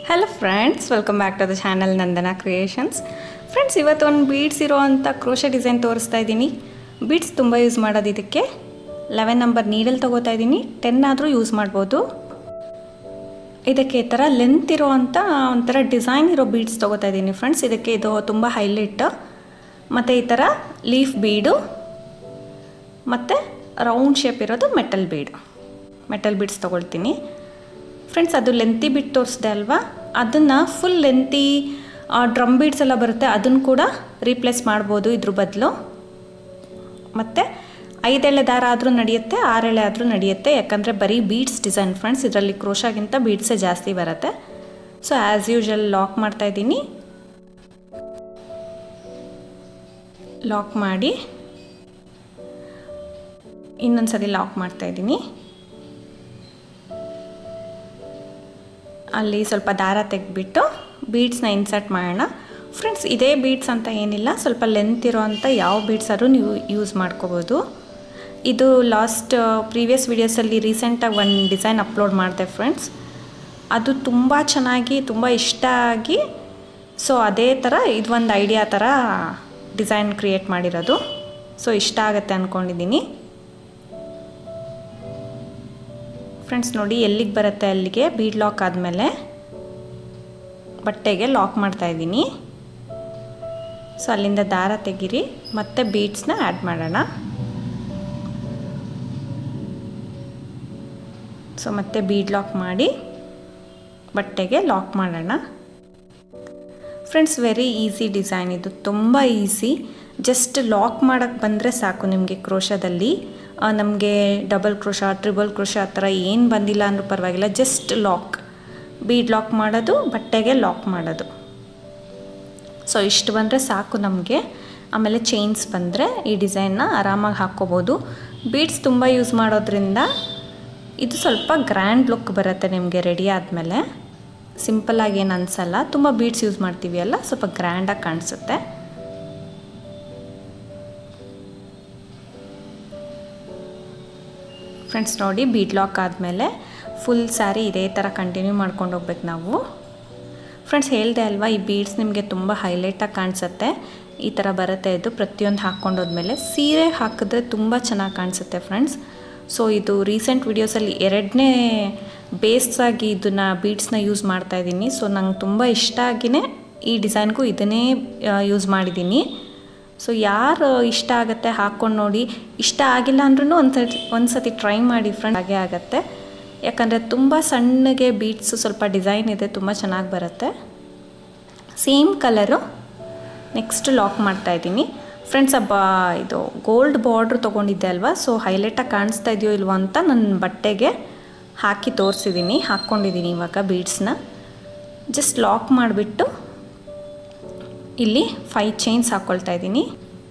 hello friends welcome back to the channel Nandana creations friends ಇವತ್ತು ಒಂದು beads ಇರೋ ಅಂಥ ಕ್ರೋಶ ಡಿಸೈನ್ ತೋರಿಸ್ತಾ ಇದ್ದೀನಿ ಬೀಡ್ಸ್ ತುಂಬ ಯೂಸ್ ಮಾಡೋದು ಇದಕ್ಕೆ ಲೆವೆನ್ ನಂಬರ್ ನೀಡಲ್ ತೊಗೋತಾ ಇದ್ದೀನಿ ಟೆನ್ ಆದರೂ ಯೂಸ್ ಮಾಡ್ಬೋದು ಇದಕ್ಕೆ ಈ ಥರ ಲೆಂತ್ ಇರೋ ಅಂಥ ಒಂಥರ ಡಿಸೈನ್ ಇರೋ ಬೀಡ್ಸ್ ತೊಗೋತಾ ಇದ್ದೀನಿ ಫ್ರೆಂಡ್ಸ್ ಇದಕ್ಕೆ ಇದು ತುಂಬ ಹೈಲೈಟ್ ಮತ್ತು ಈ ಥರ ಲೀಫ್ ಬೀಡು ಮತ್ತು ರೌಂಡ್ ಶೇಪ್ ಇರೋದು ಮೆಟಲ್ ಬೀಡ್ ಮೆಟಲ್ ಬೀಡ್ಸ್ ತೊಗೊಳ್ತೀನಿ ಫ್ರೆಂಡ್ಸ್ ಅದು ಲೆಂತಿ ಬಿಟ್ಟು ತೋರಿಸ್ದೆ ಅಲ್ವಾ ಅದನ್ನು ಫುಲ್ ಲೆಂತಿ ಡ್ರಮ್ ಬೀಡ್ಸ್ ಎಲ್ಲ ಬರುತ್ತೆ ಅದನ್ನು ಕೂಡ ರೀಪ್ಲೇಸ್ ಮಾಡ್ಬೋದು ಇದ್ರ ಬದಲು ಮತ್ತು ಐದೆಳೆ ದಾರ ಆದರೂ ನಡೆಯುತ್ತೆ ಆರೆಳೆ ಆದರೂ ನಡೆಯುತ್ತೆ ಯಾಕಂದರೆ ಬರೀ ಬೀಡ್ಸ್ ಡಿಸೈನ್ ಫ್ರೆಂಡ್ಸ್ ಇದರಲ್ಲಿ ಕ್ರೋಶಾಗಿಂತ ಬೀಡ್ಸೇ ಜಾಸ್ತಿ ಬರುತ್ತೆ ಸೊ ಆ್ಯಸ್ ಯೂಶಲ್ ಲಾಕ್ ಮಾಡ್ತಾಯಿದ್ದೀನಿ ಲಾಕ್ ಮಾಡಿ ಇನ್ನೊಂದು ಸರಿ ಲಾಕ್ ಮಾಡ್ತಾಯಿದ್ದೀನಿ ಅಲ್ಲಿ ಸ್ವಲ್ಪ ದಾರ ತೆಗೆದ್ಬಿಟ್ಟು ಬೀಡ್ಸ್ನ ಇನ್ಸರ್ಟ್ ಮಾಡೋಣ ಫ್ರೆಂಡ್ಸ್ ಇದೇ ಬೀಡ್ಸ್ ಅಂತ ಏನಿಲ್ಲ ಸ್ವಲ್ಪ ಲೆಂತ್ ಇರೋ ಅಂಥ ಯಾವ ಬೀಡ್ಸ್ ಆದರೂ ನೀವು ಯೂಸ್ ಮಾಡ್ಕೋಬೋದು ಇದು ಲಾಸ್ಟ್ ಪ್ರೀವಿಯಸ್ ವೀಡಿಯೋಸಲ್ಲಿ ರೀಸೆಂಟಾಗಿ ಒಂದು ಡಿಸೈನ್ ಅಪ್ಲೋಡ್ ಮಾಡಿದೆ ಫ್ರೆಂಡ್ಸ್ ಅದು ತುಂಬ ಚೆನ್ನಾಗಿ ತುಂಬ ಇಷ್ಟ ಆಗಿ ಸೊ ಅದೇ ಥರ ಇದೊಂದು ಐಡಿಯಾ ಥರ ಡಿಸೈನ್ ಕ್ರಿಯೇಟ್ ಮಾಡಿರೋದು ಸೊ ಇಷ್ಟ ಆಗುತ್ತೆ ಅಂದ್ಕೊಂಡಿದ್ದೀನಿ ಫ್ರೆಂಡ್ಸ್ ನೋಡಿ ಎಲ್ಲಿಗೆ ಬರುತ್ತೆ ಅಲ್ಲಿಗೆ ಬೀಡ್ ಲಾಕ್ ಆದಮೇಲೆ ಬಟ್ಟೆಗೆ ಲಾಕ್ ಮಾಡ್ತಾ ಇದ್ದೀನಿ ಸೊ ಅಲ್ಲಿಂದ ದಾರ ತೆಗಿರಿ ಮತ್ತೆ ಬೀಡ್ಸ್ನ ಆ್ಯಡ್ ಮಾಡೋಣ ಸೊ ಮತ್ತೆ ಬೀಡ್ ಲಾಕ್ ಮಾಡಿ ಬಟ್ಟೆಗೆ ಲಾಕ್ ಮಾಡೋಣ ಫ್ರೆಂಡ್ಸ್ ವೆರಿ ಈಸಿ ಡಿಸೈನ್ ಇದು ತುಂಬ ಈಸಿ ಜಸ್ಟ್ ಲಾಕ್ ಮಾಡೋಕ್ಕೆ ಬಂದರೆ ಸಾಕು ನಿಮಗೆ ಕ್ರೋಶದಲ್ಲಿ ನಮಗೆ ಡಬಲ್ ಕ್ರೋಶ ಟ್ರಿಬಲ್ ಕ್ರೋಶ ಆ ಥರ ಏನು ಬಂದಿಲ್ಲ ಅಂದರೂ ಪರವಾಗಿಲ್ಲ ಜಸ್ಟ್ ಲಾಕ್ ಬೀಡ್ ಲಾಕ್ ಮಾಡೋದು ಬಟ್ಟೆಗೆ ಲಾಕ್ ಮಾಡೋದು ಸೊ ಇಷ್ಟು ಬಂದರೆ ಸಾಕು ನಮಗೆ ಆಮೇಲೆ ಚೈನ್ಸ್ ಬಂದರೆ ಈ ಡಿಸೈನ್ನ ಆರಾಮಾಗಿ ಹಾಕ್ಕೋಬೋದು ಬೀಡ್ಸ್ ತುಂಬ ಯೂಸ್ ಮಾಡೋದ್ರಿಂದ ಇದು ಸ್ವಲ್ಪ ಗ್ರ್ಯಾಂಡ್ ಲುಕ್ ಬರುತ್ತೆ ನಿಮಗೆ ರೆಡಿ ಆದಮೇಲೆ ಸಿಂಪಲ್ಲಾಗಿ ಏನು ಅನಿಸಲ್ಲ ತುಂಬ ಬೀಡ್ಸ್ ಯೂಸ್ ಮಾಡ್ತೀವಿ ಅಲ್ಲ ಸ್ವಲ್ಪ ಗ್ರ್ಯಾಂಡಾಗಿ ಕಾಣಿಸುತ್ತೆ ಫ್ರೆಂಡ್ಸ್ ನೋಡಿ ಬೀಡ್ ಲಾಕ್ ಆದಮೇಲೆ ಫುಲ್ ಸ್ಯಾರಿ ಇದೇ ಥರ ಕಂಟಿನ್ಯೂ ಮಾಡ್ಕೊಂಡು ಹೋಗ್ಬೇಕು ನಾವು ಫ್ರೆಂಡ್ಸ್ ಹೇಳಿದೆ ಅಲ್ವಾ ಈ ಬೀಡ್ಸ್ ನಿಮಗೆ ತುಂಬ ಹೈಲೈಟಾಗಿ ಕಾಣಿಸುತ್ತೆ ಈ ಥರ ಬರುತ್ತೆ ಇದು ಪ್ರತಿಯೊಂದು ಹಾಕ್ಕೊಂಡೋದ್ಮೇಲೆ ಸೀರೆ ಹಾಕಿದ್ರೆ ತುಂಬ ಚೆನ್ನಾಗಿ ಕಾಣಿಸುತ್ತೆ ಫ್ರೆಂಡ್ಸ್ ಸೊ ಇದು ರೀಸೆಂಟ್ ವೀಡಿಯೋಸಲ್ಲಿ ಎರಡನೇ ಬೇಸಾಗಿ ಇದನ್ನು ಬೀಡ್ಸ್ನ ಯೂಸ್ ಮಾಡ್ತಾಯಿದ್ದೀನಿ ಸೊ ನಂಗೆ ತುಂಬ ಇಷ್ಟ ಆಗಿನೇ ಈ ಡಿಸೈನ್ಗೂ ಇದನ್ನೇ ಯೂಸ್ ಮಾಡಿದ್ದೀನಿ ಸೊ ಯಾರು ಇಷ್ಟ ಆಗುತ್ತೆ ಹಾಕ್ಕೊಂಡು ನೋಡಿ ಇಷ್ಟ ಆಗಿಲ್ಲ ಅಂದ್ರೂ ಒಂದು ಸತಿ ಒಂದು ಸತಿ ಟ್ರೈ ಮಾಡಿ ಫ್ರೆಂಡ್ ಹಾಗೆ ಆಗುತ್ತೆ ಯಾಕಂದರೆ ತುಂಬ ಸಣ್ಣಗೆ ಬೀಡ್ಸು ಸ್ವಲ್ಪ ಡಿಸೈನ್ ಇದೆ ತುಂಬ ಚೆನ್ನಾಗಿ ಬರುತ್ತೆ ಸೇಮ್ ಕಲರು ನೆಕ್ಸ್ಟ್ ಲಾಕ್ ಮಾಡ್ತಾಯಿದ್ದೀನಿ ಫ್ರೆಂಡ್ಸ್ ಹಬ್ಬ ಇದು ಗೋಲ್ಡ್ ಬಾರ್ಡ್ರ್ ತೊಗೊಂಡಿದ್ದೆ ಅಲ್ವಾ ಸೊ ಹೈಲೈಟಾಗಿ ಕಾಣಿಸ್ತಾ ಇದೆಯೋ ಇಲ್ವೋ ಅಂತ ನನ್ನ ಬಟ್ಟೆಗೆ ಹಾಕಿ ತೋರಿಸಿದ್ದೀನಿ ಹಾಕ್ಕೊಂಡಿದ್ದೀನಿ ಇವಾಗ ಬೀಡ್ಸ್ನ ಜಸ್ಟ್ ಲಾಕ್ ಮಾಡಿಬಿಟ್ಟು ಇಲ್ಲಿ ಫೈವ್ ಚೈನ್ಸ್ ಹಾಕ್ಕೊಳ್ತಾ ಇದ್ದೀನಿ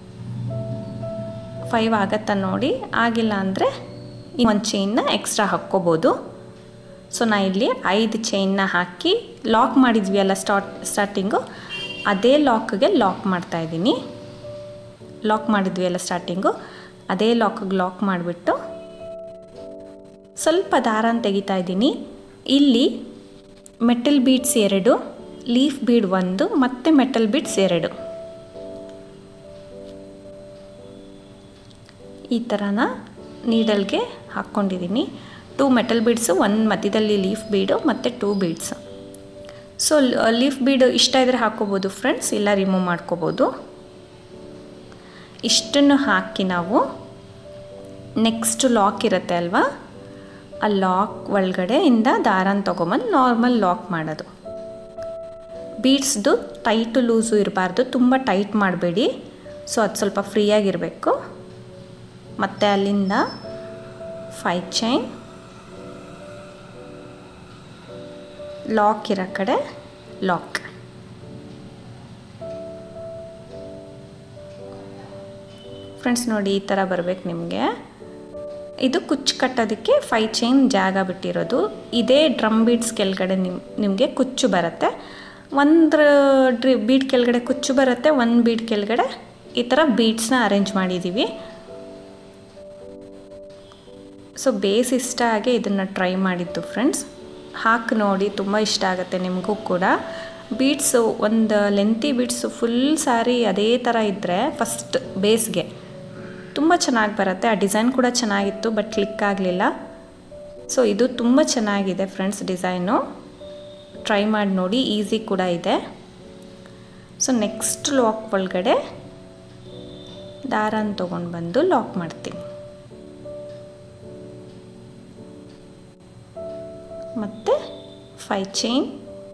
ಫೈವ್ ಆಗತ್ತಾ ನೋಡಿ ಆಗಿಲ್ಲ ಅಂದರೆ ಒಂದು ಚೈನ್ನ ಎಕ್ಸ್ಟ್ರಾ ಹಾಕ್ಕೋಬೋದು ಸೊ ನಾ ಇಲ್ಲಿ ಐದು ಚೈನ್ನ ಹಾಕಿ ಲಾಕ್ ಮಾಡಿದ್ವಿ ಅಲ್ಲ ಸ್ಟಾರ್ಟ್ ಸ್ಟಾರ್ಟಿಂಗು ಅದೇ ಲಾಕ್ಗೆ ಲಾಕ್ ಮಾಡ್ತಾ ಇದ್ದೀನಿ ಲಾಕ್ ಮಾಡಿದ್ವಿ ಅಲ್ಲ ಸ್ಟಾರ್ಟಿಂಗು ಅದೇ ಲಾಕಿಗೆ ಲಾಕ್ ಮಾಡಿಬಿಟ್ಟು ಸ್ವಲ್ಪ ದಾರನ ತೆಗಿತಾ ಇದ್ದೀನಿ ಇಲ್ಲಿ ಮೆಟಲ್ ಬೀಡ್ಸ್ ಎರಡು ಲೀಫ್ ಬೀಡ್ ಒಂದು ಮತ್ತು ಮೆಟಲ್ ಬೀಡ್ಸ್ ಎರಡು ಈ ಥರನ ನೀಡಲ್ಗೆ ಹಾಕ್ಕೊಂಡಿದ್ದೀನಿ ಟೂ ಮೆಟಲ್ ಬೀಡ್ಸು ಒಂದು ಮಧ್ಯದಲ್ಲಿ ಲೀಫ್ ಬೀಡು ಮತ್ತು ಟೂ ಬೀಡ್ಸ್ ಸೊ ಲೀಫ್ ಬೀಡು ಇಷ್ಟ ಇದ್ದರೆ ಹಾಕ್ಕೋಬೋದು ಫ್ರೆಂಡ್ಸ್ ಇಲ್ಲ ರಿಮೂವ್ ಮಾಡ್ಕೋಬೋದು ಇಷ್ಟನ್ನು ಹಾಕಿ ನಾವು ನೆಕ್ಸ್ಟ್ ಲಾಕ್ ಇರುತ್ತೆ ಅಲ್ವಾ ಆ ಲಾಕ್ ಒಳಗಡೆಯಿಂದ ದಾರನ ತೊಗೊಂಬಂದು ನಾರ್ಮಲ್ ಲಾಕ್ ಮಾಡೋದು ಬೀಡ್ಸ್ದು ಟೈಟು ಲೂಸು ಇರಬಾರ್ದು ತುಂಬ ಟೈಟ್ ಮಾಡಬೇಡಿ ಸೊ ಅದು ಸ್ವಲ್ಪ ಫ್ರೀಯಾಗಿರಬೇಕು ಮತ್ತು ಅಲ್ಲಿಂದ ಫೈ ಚೈನ್ ಲಾಕ್ ಇರೋ ಕಡೆ ಲಾಕ್ ಫ್ರೆಂಡ್ಸ್ ನೋಡಿ ಈ ಥರ ಬರಬೇಕು ನಿಮಗೆ ಇದು ಕುಚ್ಚು ಕಟ್ಟೋದಕ್ಕೆ ಫೈ ಚೈನ್ ಜಾಗ ಬಿಟ್ಟಿರೋದು ಇದೇ ಡ್ರಮ್ ಬೀಡ್ಸ್ ಕೆಳಗಡೆ ನಿಮ್ ನಿಮಗೆ ಕುಚ್ಚು ಬರುತ್ತೆ ಒಂದು ಡ್ರಿ ಬೀಡ್ ಕೆಳಗಡೆ ಕುಚ್ಚು ಬರುತ್ತೆ ಒಂದು ಬೀಡ್ ಕೆಳಗಡೆ ಈ ಥರ ಬೀಡ್ಸ್ನ ಅರೇಂಜ್ ಮಾಡಿದ್ದೀವಿ ಸೊ ಬೇಸ್ ಇಷ್ಟ ಆಗಿ ಇದನ್ನು ಟ್ರೈ ಮಾಡಿದ್ದು ಫ್ರೆಂಡ್ಸ್ ಹಾಕಿ ನೋಡಿ ತುಂಬ ಇಷ್ಟ ಆಗುತ್ತೆ ನಿಮಗೂ ಕೂಡ ಬೀಡ್ಸು ಒಂದು ಲೆಂತಿ ಬೀಡ್ಸು ಫುಲ್ ಸ್ಯಾರಿ ಅದೇ ಥರ ಇದ್ದರೆ ಫಸ್ಟ್ ಬೇಸ್ಗೆ ತುಂಬ ಚೆನ್ನಾಗಿ ಬರುತ್ತೆ ಆ ಡಿಸೈನ್ ಕೂಡ ಚೆನ್ನಾಗಿತ್ತು ಬಟ್ ಕ್ಲಿಕ್ ಆಗಲಿಲ್ಲ ಸೊ ಇದು ತುಂಬ ಚೆನ್ನಾಗಿದೆ ಫ್ರೆಂಡ್ಸ್ ಡಿಸೈನು ಟ್ರೈ ಮಾಡಿ ನೋಡಿ ಈಸಿ ಕೂಡ ಇದೆ ಸೊ ನೆಕ್ಸ್ಟ್ ಲಾಕ್ ಒಳಗಡೆ ದಾರನ ತೊಗೊಂಡು ಬಂದು ಲಾಕ್ ಮಾಡ್ತೀನಿ ಮತ್ತು ಫೈ ಚೈನ್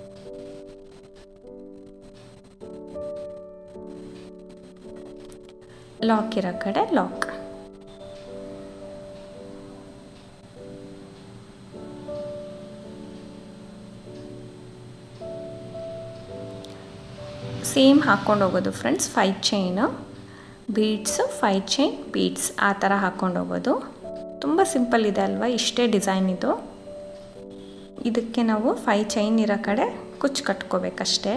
ಲಾಕ್ ಇರೋ ಕಡೆ ಲಾಕ್ ಸೇಮ್ ಹಾಕ್ಕೊಂಡು ಹೋಗೋದು friends five chain beads five chain beads ಆ ಥರ ಹಾಕ್ಕೊಂಡು ಹೋಗೋದು ತುಂಬ ಸಿಂಪಲ್ ಇದೆ ಅಲ್ವಾ ಇಷ್ಟೇ ಡಿಸೈನ್ ಇದು ಇದಕ್ಕೆ ನಾವು ಫೈ ಚೈನ್ ಇರೋ ಕಡೆ ಕುಚ್ಚು ಕಟ್ಕೋಬೇಕಷ್ಟೇ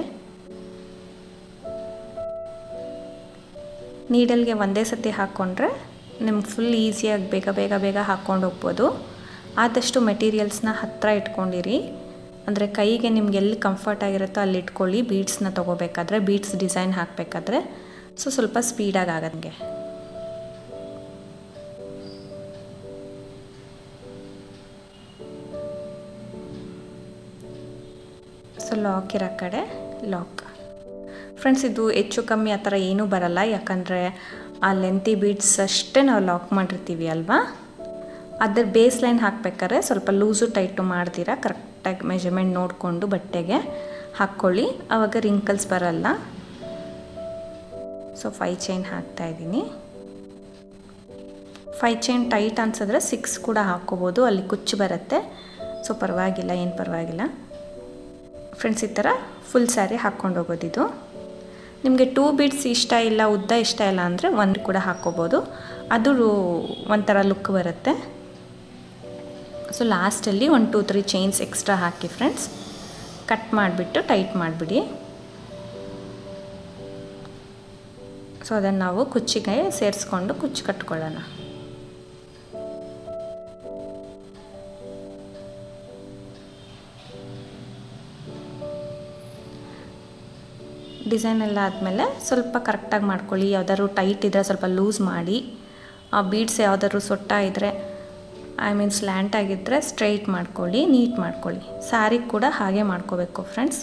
ನೀಡಲ್ಗೆ ಒಂದೇ ಸತಿ ಹಾಕ್ಕೊಂಡ್ರೆ ನಿಮ್ಗೆ ಫುಲ್ ಈಸಿಯಾಗಿ ಬೇಗ ಬೇಗ ಬೇಗ ಹಾಕ್ಕೊಂಡು ಹೋಗ್ಬೋದು ಆದಷ್ಟು ಮೆಟೀರಿಯಲ್ಸ್ನ ಹತ್ತಿರ ಇಟ್ಕೊಂಡಿರಿ ಅಂದರೆ ಕೈಗೆ ನಿಮ್ಗೆ ಎಲ್ಲಿ ಕಂಫರ್ಟ್ ಆಗಿರುತ್ತೋ ಅಲ್ಲಿ ಇಟ್ಕೊಳ್ಳಿ ಬೀಡ್ಸ್ನ ತೊಗೋಬೇಕಾದ್ರೆ ಬೀಡ್ಸ್ ಡಿಸೈನ್ ಹಾಕಬೇಕಾದ್ರೆ ಸೊ ಸ್ವಲ್ಪ ಸ್ಪೀಡಾಗಿ ಆಗಂಗೆ ಸೊ ಲಾಕ್ ಇರೋ ಕಡೆ ಲಾಕ್ ಫ್ರೆಂಡ್ಸ್ ಇದು ಹೆಚ್ಚು ಕಮ್ಮಿ ಆ ಥರ ಏನೂ ಬರಲ್ಲ ಯಾಕಂದರೆ ಆ ಲೆಂತಿ ಬೀಡ್ಸ್ ಅಷ್ಟೇ ನಾವು ಲಾಕ್ ಮಾಡಿರ್ತೀವಿ ಅಲ್ವಾ ಅದ್ರ ಬೇಸ್ ಲೈನ್ ಹಾಕ್ಬೇಕಾದ್ರೆ ಸ್ವಲ್ಪ ಲೂಸು ಟೈಟು ಮಾಡ್ತೀರಾ ಕರೆಕ್ಟಾಗಿ ಮೆಜರ್ಮೆಂಟ್ ನೋಡಿಕೊಂಡು ಬಟ್ಟೆಗೆ ಹಾಕ್ಕೊಳ್ಳಿ ಆವಾಗ ರಿಂಕಲ್ಸ್ ಬರಲ್ಲ ಸೊ ಫೈ ಚೈನ್ ಹಾಕ್ತಾಯಿದ್ದೀನಿ ಫೈ ಚೈನ್ ಟೈಟ್ ಅನ್ಸಿದ್ರೆ ಸಿಕ್ಸ್ ಕೂಡ ಹಾಕ್ಕೋಬೋದು ಅಲ್ಲಿ ಕುಚ್ಚು ಬರುತ್ತೆ ಸೊ ಪರವಾಗಿಲ್ಲ ಏನು ಪರವಾಗಿಲ್ಲ ಫ್ರೆಂಡ್ಸ್ ಈ ಥರ ಫುಲ್ ಸ್ಯಾರಿ ಹಾಕ್ಕೊಂಡು ಹೋಗೋದಿದು ನಿಮಗೆ ಟೂ ಬೀಡ್ಸ್ ಇಷ್ಟ ಇಲ್ಲ ಉದ್ದ ಇಷ್ಟ ಇಲ್ಲ ಅಂದರೆ ಒಂದು ಕೂಡ ಹಾಕ್ಕೋಬೋದು ಅದು ಒಂಥರ ಲುಕ್ ಬರುತ್ತೆ ಸೊ ಲಾಸ್ಟಲ್ಲಿ one two three chains extra ಹಾಕಿ ಫ್ರೆಂಡ್ಸ್ ಕಟ್ ಮಾಡಿಬಿಟ್ಟು ಟೈಟ್ ಮಾಡಿಬಿಡಿ ಸೊ ಅದನ್ನು ನಾವು ಕುಚ್ಚಿಗೆ ಸೇರಿಸ್ಕೊಂಡು ಕುಚ್ಚು ಕಟ್ಕೊಳ್ಳೋಣ ಡಿಸೈನ್ ಎಲ್ಲ ಆದಮೇಲೆ ಸ್ವಲ್ಪ ಕರೆಕ್ಟಾಗಿ ಮಾಡ್ಕೊಳ್ಳಿ ಯಾವ್ದಾದ್ರು ಟೈಟ್ ಇದ್ದರೆ ಸ್ವಲ್ಪ ಲೂಸ್ ಮಾಡಿ ಆ ಬೀಡ್ಸ್ ಯಾವ್ದಾದ್ರು ಸೊಟ್ಟ ಇದ್ದರೆ ಐ ಮೀನ್ ಸ್ಲ್ಯಾಂಟ್ ಆಗಿದ್ದರೆ ಸ್ಟ್ರೈಟ್ ಮಾಡ್ಕೊಳ್ಳಿ ನೀಟ್ ಮಾಡ್ಕೊಳ್ಳಿ ಸ್ಯಾರಿ ಕೂಡ ಹಾಗೆ ಮಾಡ್ಕೋಬೇಕು ಫ್ರೆಂಡ್ಸ್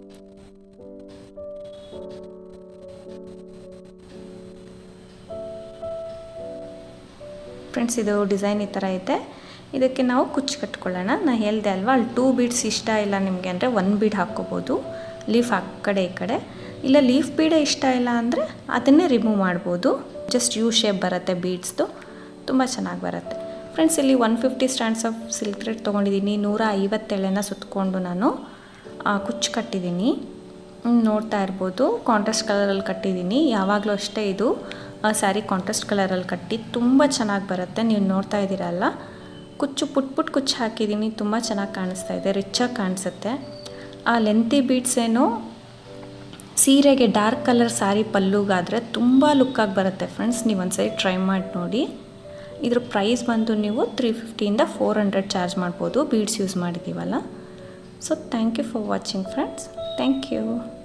ಫ್ರೆಂಡ್ಸ್ ಇದು ಡಿಸೈನ್ ಈ ಥರ ಐತೆ ಇದಕ್ಕೆ ನಾವು ಕುಚ್ಚು ಕಟ್ಕೊಳ್ಳೋಣ ನಾನು ಹೇಳಿದೆ ಅಲ್ವಾ ಅಲ್ಲಿ ಟೂ ಬೀಡ್ಸ್ ಇಷ್ಟ ಇಲ್ಲ ನಿಮಗೆ ಅಂದರೆ ಒನ್ ಬೀಡ್ ಹಾಕ್ಕೋಬೋದು ಲೀಫ್ ಆ ಕಡೆ ಈ ಕಡೆ ಇಲ್ಲ ಲೀಫ್ ಬೀಡೇ ಇಷ್ಟ ಇಲ್ಲ ಅಂದರೆ ಅದನ್ನೇ ರಿಮೂವ್ ಮಾಡ್ಬೋದು ಜಸ್ಟ್ ಯೂ ಶೇಪ್ ಬರುತ್ತೆ ಬೀಡ್ಸ್ದು ತುಂಬ ಚೆನ್ನಾಗಿ ಬರುತ್ತೆ ಫ್ರೆಂಡ್ಸ್ ಇಲ್ಲಿ one fifty stands of silk thread ತೊಗೊಂಡಿದ್ದೀನಿ ನೂರ ಐವತ್ತೇಳನ್ನ ಸುತ್ತಕೊಂಡು ನಾನು ಕುಚ್ಚು ಕಟ್ಟಿದ್ದೀನಿ ನೋಡ್ತಾ ಇರ್ಬೋದು ಕಾಂಟ್ರಾಸ್ಟ್ ಕಲರಲ್ಲಿ ಕಟ್ಟಿದ್ದೀನಿ ಯಾವಾಗಲೂ ಅಷ್ಟೇ ಇದು ಸ್ಯಾರಿ ಕಾಂಟ್ರಾಸ್ಟ್ ಕಲರಲ್ಲಿ ಕಟ್ಟಿ ತುಂಬ ಚೆನ್ನಾಗಿ ಬರುತ್ತೆ ನೀವು ನೋಡ್ತಾ ಇದ್ದೀರಲ್ಲ ಕುಚ್ಚು ಪುಟ್ ಪುಟ್ ಕುಚ್ಚು ಹಾಕಿದ್ದೀನಿ ತುಂಬ ಚೆನ್ನಾಗಿ ಕಾಣಿಸ್ತಾ ಇದೆ ರಿಚಾಗಿ ಕಾಣಿಸುತ್ತೆ ಆ ಲೆಂತಿ ಬೀಡ್ಸ್ ಏನು ಸೀರೆಗೆ ಡಾರ್ಕ್ ಕಲರ್ ಸ್ಯಾರಿ ಪಲ್ಲುಗಾದರೆ ತುಂಬ ಲುಕ್ಕಾಗಿ ಬರುತ್ತೆ ಫ್ರೆಂಡ್ಸ್ ನೀವು ಒಂದ್ಸರಿ ಟ್ರೈ ಮಾಡಿ ನೋಡಿ ಇದ್ರ ಪ್ರೈಸ್ ಬಂದು ನೀವು ತ್ರೀ ಫಿಫ್ಟಿಯಿಂದ ಫೋರ್ ಹಂಡ್ರೆಡ್ ಚಾರ್ಜ್ ಮಾಡ್ಬೋದು ಬೀಡ್ಸ್ ಯೂಸ್ ಮಾಡಿದ್ದೀವಲ್ಲ so thank you for watching friends thank you